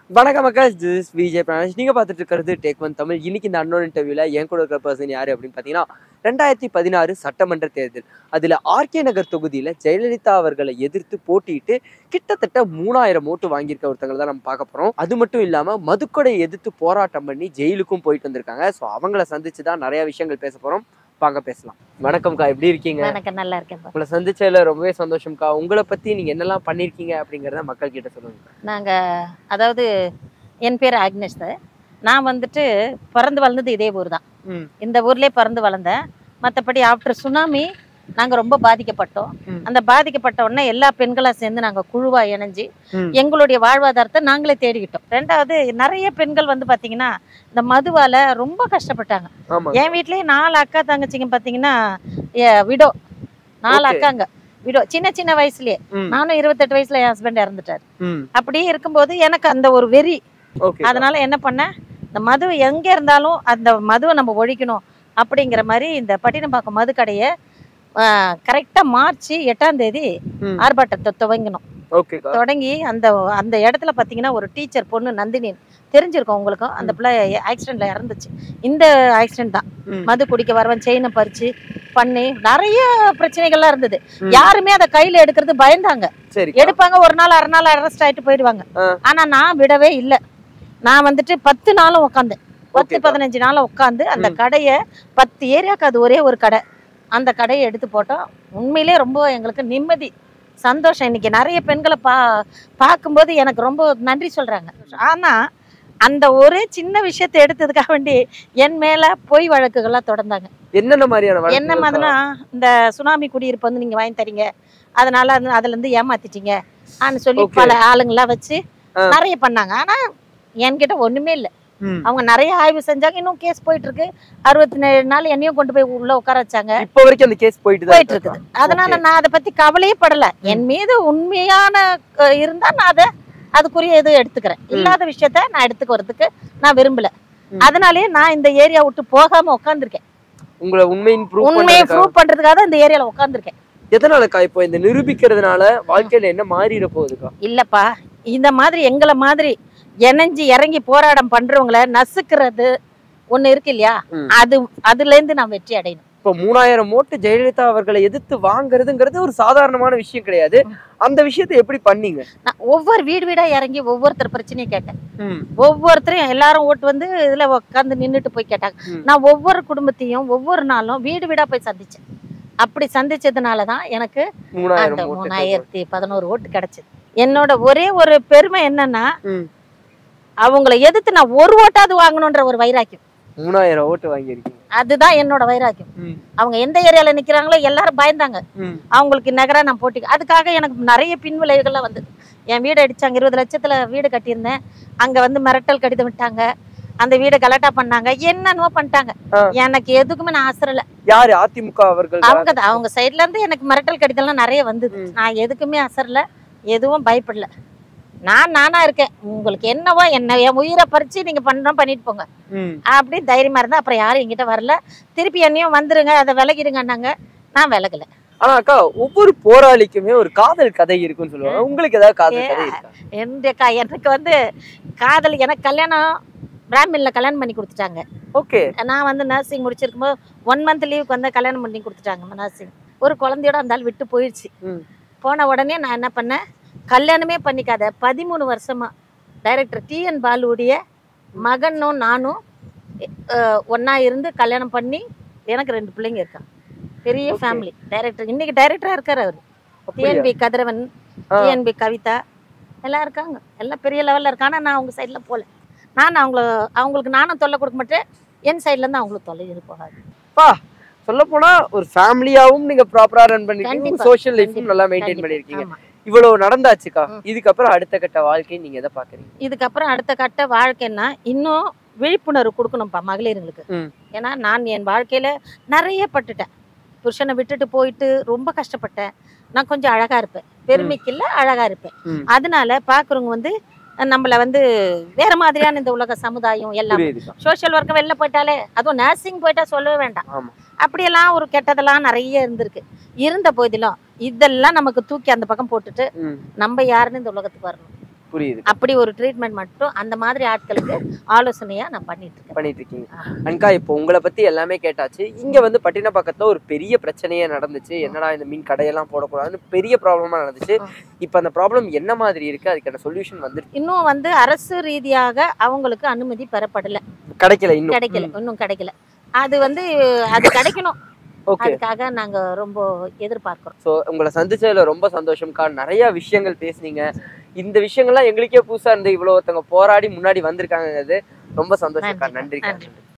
வணக்கம் மக்கள் திஸ் விஜய் பிரணாஷ் நீங்க பார்த்துட்டு இருக்கிறது டேக் ஒன் தமிழ் இன்னைக்கு இந்த அன்னோன் இன்டர்வியூல என் கூட இருக்கிற பர்சன் யாரு அப்படின்னு பாத்தீங்கன்னா ரெண்டாயிரத்தி பதினாறு சட்டமன்ற தேர்தல் அதுல ஆர்கே நகர் தொகுதியில ஜெயலலிதா அவர்களை எதிர்த்து போட்டியிட்டு கிட்டத்தட்ட மூணாயிரம் ஓட்டு வாங்கியிருக்க ஒருத்தங்களை தான் நம்ம பார்க்க போறோம் அது மட்டும் இல்லாம மதுக்கொடை எதிர்த்து போராட்டம் பண்ணி ஜெயிலுக்கும் போயிட்டு வந்திருக்காங்க ஸோ அவங்கள சந்திச்சு தான் நிறைய விஷயங்கள் பேச போறோம் வாங்க பேசலாம் வணக்கம்க்கா எப்படி இருக்கீங்க வணக்கம் நல்லா இருக்கேன்ப்பா உங்களை சந்திச்சதுல ரொம்பவே சந்தோஷம்க்கா உங்களை பத்தி நீங்க என்னெல்லாம் பண்ணிருக்கீங்க அப்படிங்கறத மக்கள் கிட்ட சொல்லுங்க நாங்கள் அதாவது என் பேர் ஆக்னேஷ் நான் வந்துட்டு பிறந்து வளர்ந்தது இதே ஊர் தான் ம். இந்த ஊர்லேயே பிறந்து வளர்ந்தேன் மற்றபடி ஆஃப்டர் சுனாமி நாங்கள் ரொம்ப பாதிக்கப்பட்டோம் ம். அந்த பாதிக்கப்பட்ட உடனே எல்லா பெண்களாக சேர்ந்து நாங்கள் குழுவாக இணைஞ்சு ம். எங்களுடைய வாழ்வாதாரத்தை நாங்களே தேடிக்கிட்டோம் ரெண்டாவது நிறைய பெண்கள் வந்து பார்த்தீங்கன்னா இந்த மதுவால் ரொம்ப கஷ்டப்பட்டாங்க ஆமா என் வீட்லயே நாலு அக்கா தங்கச்சிங்க பார்த்தீங்கன்னா விடோ நாலு Okay. அக்காங்க விடோ சின்ன சின்ன வயசுலயே ம். நானும் இருபத்தெட்டு வயசுல என் ஹஸ்பண்ட் இறந்துட்டாரு ம் அப்படியே இருக்கும்போது எனக்கு அந்த ஒரு வெறி ஓகே அதனால என்ன பண்ணேன் இந்த மது எங்க இருந்தாலும் அந்த மதுவை நம்ம ஒழிக்கணும் அப்படிங்கிற மாதிரி இந்த பட்டினப்பாக்கம் மது கடையை கரெக்டாக மார்ச் எட்டாம் தேதி ம். ஆர்ப்பாட்டத்தை துவங்கினோம் ஓகேக்கா தொடங்கி அந்த அந்த இடத்துல பார்த்தீங்கன்னா ஒரு டீச்சர் பொண்ணு நந்தினி தெரிஞ்சிருக்கும் உங்களுக்கும் அந்த பிள்ளை ஆக்சிடென்ட்ல இறந்துச்சு இந்த ஆக்சிடென்ட் தான் ம். மது குடிக்க வரவன் செயினை பறிச்சு பண்ணி நிறைய பிரச்சனைகள்லாம் இருந்தது ம். யாருமே அதை கையில எடுக்கிறது பயந்தாங்க சரி எடுப்பாங்க ஒரு நாள் அரை நாள் அரெஸ்ட் ஆயிட்டு போயிடுவாங்க ஆ. ஆனா நான் விடவே இல்லை நான் வந்துட்டு பத்து நாளும் உட்காந்தேன் பத்து ஓகேக்கா. பதினஞ்சு நாளும் உட்காந்து அந்த ம். கடையை பத்து ஏரியாவுக்கு அது ஒரே ஒரு கடை அந்த கடையை எடுத்து போட்டோம் உண்மையிலே ரொம்ப எங்களுக்கு நிம்மதி சந்தோஷம் இன்னைக்கு நிறைய பெண்களை பா பார்க்கும்போது எனக்கு ரொம்ப நன்றி சொல்றாங்க ஆனா அந்த ஒரே சின்ன விஷயத்தை எடுத்ததுக்காக வேண்டி என் மேல பொய் வழக்குகள்லாம் தொடர்ந்தாங்க என்னென்ன மாதிரியான வழக்குகள் என்ன மாதிரினா இந்த சுனாமி குடியிருப்பு வந்து நீங்க வாங்கி தரீங்க அதனால அது- அதுல இருந்து ஏமாத்திட்டீங்க ஆன்னு சொல்லி Okay. பல ஆளுங்களாம் வச்சு ஆ. நிறைய பண்ணாங்க ஆனா என்கிட்ட ஒண்ணுமே இல்லை ம். அவங்க நிறைய ஆய்வு செஞ்சாங்க இன்னும் கேஸ் போயிட்டு இருக்கு அறுபத்தி ஏழு நாள் என்னையும் கொண்டு போய் உள்ள உட்கார வச்சாங்க இப்ப வரைக்கும் அந்த கேஸ் போயிட்டு தான் போயிட்டு இருக்குது அதனால நான் அதை பத்தி கவலையே படல என் மீது உண்மையான அஹ், இருந்தா நான் அதை அதுக்குரிய இது எடுத்துக்கிறேன் இல்லாத விஷயத்த நான் எடுத்துக்கிறதுக்கு நான் விரும்பல ம். அதனாலயே நான் இந்த ஏரியா விட்டு போகாம உட்காந்துருக்கேன் உங்களை உண்மையின் ப்ரூவ் உண்மையை பண்ணதுக்காக ப்ரூவ் பண்றதுக்காக தான் இந்த ஏரியால உட்காந்துருக்கேன் எதனாலக்கா இப்போ இந்த நிரூபிக்கிறதுனால வாழ்க்கையில என்ன மாறிட போகுதுக்கா இல்லப்பா இந்த மாதிரி எங்களை மாதிரி இணைஞ்சு இறங்கி போராட்டம் பண்றவங்கள நசுக்கிறது ஒண்ணு இருக்கு இல்லையா ம். அது அதுல இருந்து நான் வெற்றி அடையணும் இப்போ மூணாயிரம் ஓட்டு ஜெயலலிதா அவர்களை எதிர்த்து வாங்குறதுங்கிறது ஒரு சாதாரணமான விஷயம் கிடையாது அந்த விஷயத்தை எப்படி பண்ணீங்க நான் ஒவ்வொரு வீடு வீடா இறங்கி ஒவ்வொருத்தர் பிரச்சனையும் கேட்டேன் ம். ஒவ்வொருத்தரையும் எல்லாரும் ஓட்டு வந்து இதுல உட்காந்து நின்னுட்டு போய் கேட்டாங்க ம். நான் ஒவ்வொரு குடும்பத்தையும் ஒவ்வொரு நாளும் வீடு வீடா போய் சந்திச்சேன் அப்படி சந்திச்சதுனால தான் எனக்கு அந்த மூணாயிரம் ஓட்டு மூணாயிரத்தி பதினோரு ஓட்டு கிடைச்சது என்னோட ஒரே ஒரு பெருமை என்னன்னா ம். அவங்கள எதிர்த்து நான் ஒரு ஓட்டாவது வாங்கணுன்ற ஒரு வைராக்கியம் மூணாயிரம் ஓட்டு வாங்கியிருக்கீங்க அதுதான் என்னோட வைராக்கியம் ம். அவங்க எந்த ஏரியால நிக்கிறாங்களோ எல்லாரும் பயந்தாங்க ம். அவங்களுக்கு நகரா நான் போட்டி அதுக்காக எனக்கு நிறைய பின்விளைவுகள்லாம் வந்தது என் வீடு அடிச்சாங்க இருபது லட்சத்துல வீடு கட்டியிருந்தேன் அங்க வந்து மிரட்டல் கடிதம் விட்டாங்க அந்த வீடை கலாட்டா பண்ணாங்க என்னென்னவோ பண்ணிட்டாங்க ஆ. எனக்கு எதுக்குமே நான் அசரல யாரு அதிமுக அவர்கள் அவங்க தான் அவங்க சைட்ல இருந்து எனக்கு மிரட்டல் கடிதம்லாம் நிறைய வந்தது ம். நான் எதுக்குமே அசரல எதுவும் பயப்படல நான் நானா இருக்கேன் உங்களுக்கு என்னவோ என்ன என் உயிரை பறிச்சு நீங்க பண்றோம் பண்ணிட்டு போங்க ம். அப்படி தைரியமா இருந்தா அப்புறம் யாரும் என்கிட்ட வரல திருப்பி என்னையும் வந்துருங்க அதை விலகிடுங்கன்னாங்க நான் விலகல ஆனா அக்கா ஒவ்வொரு போராளிக்குமே ஒரு காதல் கதை இருக்குன்னு சொல்லுவாங்க உங்களுக்கு ஏதாவது காதல் கதை இருக்கா என்னக்கா எனக்கு வந்து காதல் எனக்கு கல்யாணம் பிராமின்ல கல்யாணம் பண்ணி கொடுத்துட்டாங்க ஓகே நான் வந்து நர்சிங் முடிச்சிருக்கும்போது ஒன் மந்த் லீவுக்கு வந்து கல்யாணம் பண்ணி கொடுத்துட்டாங்க நர்சிங் ஒரு குழந்தையோட அந்த ஆள் விட்டு போயிடுச்சு ம். போன உடனே நான் என்ன பண்ணேன் கல்யாணமே பண்ணிக்காத பதிமூணு வருஷமா டைரக்டர் டிஎன் பாலுடைய மகனும் நானும் அஹ், ஒண்ணா இருந்து கல்யாணம் பண்ணி எனக்கு ரெண்டு பிள்ளைங்க இருக்கான் பெரிய Okay. ஃபேமிலி டைரக்டர் இன்னைக்கு டைரக்டரா இருக்காரு அவர் அப்படியா? டிஎன்பி கதிரவன் ஆ. டிஎன்பி கவிதா எல்லாம் இருக்காங்க எல்லாம் பெரிய லெவலில் இருக்காங்க ஆனால் நான் அவங்க சைடில் போகல நான் அவங்கள அவங்களுக்கு நானும் தொல்லை கொடுக்க மாட்டேன் என் சைட்லேருந்து அவங்களுக்கு தொல்லை இது போகாது சொல்ல போனா ஒரு ஃபேமிலியாவும் நீங்க ப்ராப்பரா ரன் பண்ணிருக்கீங்க கண்டிப்பா, சோஷியல் லைஃபும் கண்டிப்பா, நல்லா மெயின்டைன் கண்டிப்பா. பண்ணிருக்கீங்க ஆமா. இவ்வளவு நடந்தாச்சுக்கா ம். இதுக்கப்புறம் அடுத்த கட்ட வாழ்க்கை நீங்க எதை பாக்குறீங்க இதுக்கப்புறம் அடுத்த கட்ட வாழ்க்கைன்னா இன்னும் விழிப்புணர்வு கொடுக்கணும்ப்பா மகளிருங்களுக்கு ம். ஏன்னா நான் என் வாழ்க்கையில நிறைய பட்டுட்டேன் புருஷனை விட்டுட்டு போயிட்டு ரொம்ப கஷ்டப்பட்டேன் நான் கொஞ்சம் அழகா இருப்பேன் பெருமைக்கு இல்ல அழகா இருப்பேன் ம். அதனால பாக்குறவங்க வந்து நம்மள வந்து வேற மாதிரியான இந்த உலக சமுதாயம் எல்லாம் புரியுதுக்கா சோஷியல் ஒர்க்கு வெளில போயிட்டாலே அதுவும் நர்சிங் போயிட்டா சொல்லவே வேண்டாம் ஆமா அப்படியெல்லாம் ஒரு கெட்டதெல்லாம் நிறைய இருந்திருக்கு இருந்த போதிலும் இதெல்லாம் நமக்கு தூக்கி அந்த பக்கம் போட்டுட்டு ம். நம்ம யாருன்னு இந்த உலகத்துக்கு வரணும் புரியுது அப்படி ஒரு ட்ரீட்மெண்ட் மட்டும் அந்த மாதிரி ஆட்களுக்கு ஆலோசனையா நான் பண்ணிட்டு இருக்கேன் பண்ணிட்டு இருக்கீங்க ஆ. அன்கா இப்போ உங்களை பத்தி எல்லாமே கேட்டாச்சு இங்க வந்து பட்டினப்பாக்கத்துல ஒரு பெரிய பிரச்சனையே நடந்துச்சு என்னடா இந்த மீன் கடையெல்லாம் போடக்கூடாதுன்னு பெரிய ப்ராப்ளமா நடந்துச்சு ஆ. இப்போ அந்த ப்ராப்ளம் என்ன மாதிரி இருக்கு அதுக்கான சொல்யூஷன் வந்துருச்சு இன்னும் வந்து அரசு ரீதியாக அவங்களுக்கு அனுமதி பெறப்படல கிடைக்கல இன்னும் கிடைக்கல இன்னும் கிடைக்கல அது வந்து அது கிடைக்கணும் ஓகே அதுக்காக நாங்க ரொம்ப எதிர்பார்க்கிறோம் ஸோ உங்களை சந்திச்சதுல ரொம்ப சந்தோஷம்க்கா நிறைய விஷயங்கள் பேசுனீங்க இந்த விஷயங்கள்லாம் எங்களுக்கே புதுசா இருந்து இவ்வளோ ஒருத்தவங்க போராடி முன்னாடி வந்திருக்காங்கிறது ரொம்ப சந்தோஷம்க்கா நன்றி, நன்றிக்கா நன்றி.